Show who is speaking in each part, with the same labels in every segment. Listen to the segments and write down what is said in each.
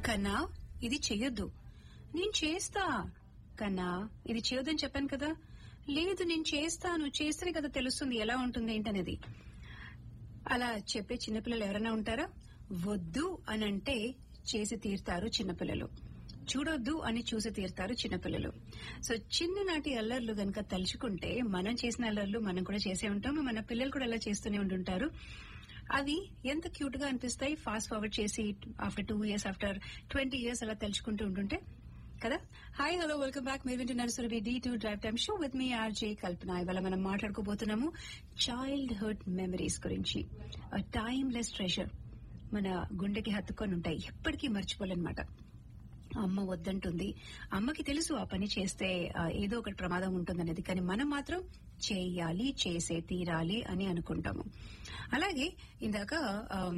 Speaker 1: కన్నా ఇది చెయ్యొద్దు నేను చేస్తా కన్నా ఇది చేయొద్దని చెప్పాను కదా లేదు నేను చేస్తాను చేస్తేనే కదా తెలుస్తుంది ఎలా ఉంటుంది ఏంటనేది అలా చెప్పే చిన్నపిల్లలు ఎవరైనా ఉంటారా వద్దు అని అంటే చేసి తీరుతారు చిన్నపిల్లలు చూడొద్దు అని చూసి తీరుతారు చిన్నపిల్లలు సో చిన్ననాటి అల్లర్లు గనక తలుచుకుంటే మనం చేసిన అల్లర్లు మనం కూడా చేసే ఉంటాం మన పిల్లలు కూడా అలా చేస్తూనే ఉంటుంటారు అవి ఎంత క్యూట్ గా అనిపిస్తాయి ఫాస్ట్ ఫార్వర్డ్ చేసి after two years after twenty years అలా తలుచుకుంటూ ఉంటుంటే కదా హాయ్ హలో వెల్కమ్ బ్యాక్ మీరు వింటున్నారు Surabhi D two drive time show with మీ ఆర్జే కల్పన ఇవాళ మనం మాట్లాడుకోబోతున్నాము చైల్డ్హుడ్ మెమరీస్ గురించి టైమ్లెస్ ట్రెషర్ మన గుండెకి హత్తుకొని ఉంటాయి ఎప్పటికీ మర్చిపోలేనమాట అమ్మ వద్దంటుంది అమ్మకి తెలుసు ఆ పని చేస్తే ఆ, ఏదో ఒకటి ప్రమాదం ఉంటుందనేది కానీ మనం మాత్రం చేయాలి చేసే తీరాలి అని అనుకుంటాము అలాగే ఇందాక ఆమ్,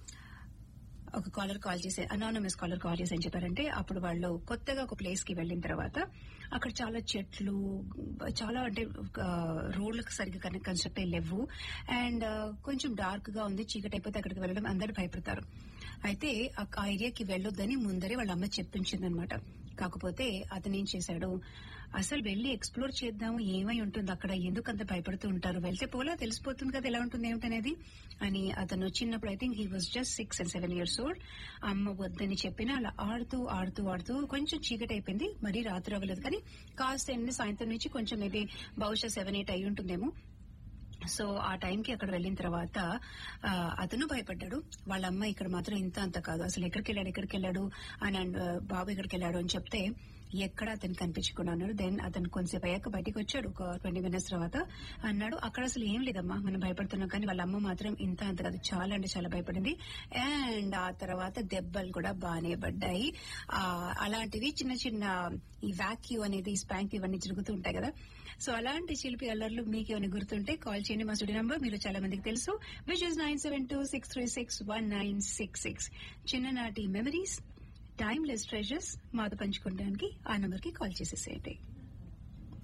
Speaker 1: ఒక కాలర్ కాల్ చేసే అనానమస్ కాలర్ కాల్ చేసి ఏం చెప్పారంటే అప్పుడు వాళ్ళు కొత్తగా ఒక ప్లేస్ కి వెళ్ళిన తర్వాత అక్కడ చాలా చెట్లు చాలా అంటే ఆ, రోడ్లకు సరిగ్గా కన- కన్స్ట్రక్ట్ అయ్యి లేవు అండ్ ఆ, కొంచెం డార్క్ గా ఉంది చీకటి అయిపోతే అక్కడికి వెళ్ళడం అందరూ భయపడతారు అయితే ఆ ఆ ఏరియాకి వెళ్ళొద్దని ముందరే వాళ్ళ అమ్మ చెప్పించిందనమాట కాకపోతే అతను ఏం చేశాడు అసలు వెళ్లి ఎక్స్ప్లోర్ చేద్దాము ఏమై ఉంటుంది అక్కడ ఎందుకు అంత భయపడుతూ ఉంటారు వెళ్తే పోలా తెలిసిపోతుంది కదా ఎలా ఉంటుంది ఏమిటనేది అని అతను చిన్నప్పుడు I think he was just six and seven years old అమ్మ వద్దని చెప్పిన అలా ఆడుతూ ఆడుతూ ఆడుతూ కొంచెం చీకటి అయిపోయింది మరీ రాత్రి అవ్వలేదు కానీ కాస్త ఎండి సాయంత్రం నుంచి కొంచెం మేబీ బహుశా సెవెన్ ఎయిట్ అయి ఉంటుందేమో సో ఆ టైంకి అక్కడ వెళ్ళిన తర్వాత ఆ, అతను భయపడ్డాడు వాళ్ళ అమ్మ ఇక్కడ మాత్రం ఇంత అంత కాదు అసలు ఎక్కడికి వెళ్ళాడు ఎక్కడికి వెళ్ళాడు అని అండ్ బాబు ఎక్కడికి వెళ్ళాడు అని చెప్తే ఎక్కడ అతను కనిపించకుండా అన్నాడు దెన్ అతను కొంతసేపు అయ్యాక బయటికి వచ్చాడు ఒక ట్వంటీ మినిట్స్ తర్వాత అన్నాడు అక్కడ అసలు ఏం లేదమ్మా మనం భయపడుతున్నాం కానీ వాళ్ళ అమ్మ మాత్రం ఇంత అంత కాదు చాలా అంటే చాలా భయపడింది అండ్ ఆ తర్వాత దెబ్బలు కూడా బాగానే పడ్డాయి ఆ, అలాంటివి చిన్న చిన్న ఈ వ్యాక్యూ అనేది స్పాంక్ ఇవన్నీ జరుగుతూ ఉంటాయి కదా సో అలాంటి శిల్పి అల్లర్లు మీకు ఏమైనా గుర్తుంటే కాల్ చేయండి మా స్టూడియో నంబర్ మీరు చాలా మందికి తెలుసు which is nine seven two six three six one nine six six చిన్ననాటి మెమరీస్ టైమ్లెస్ ట్రెజర్స్ మాతో పంచుకోవడానికి ఆ నంబర్ కి కాల్ చేసేసేయండి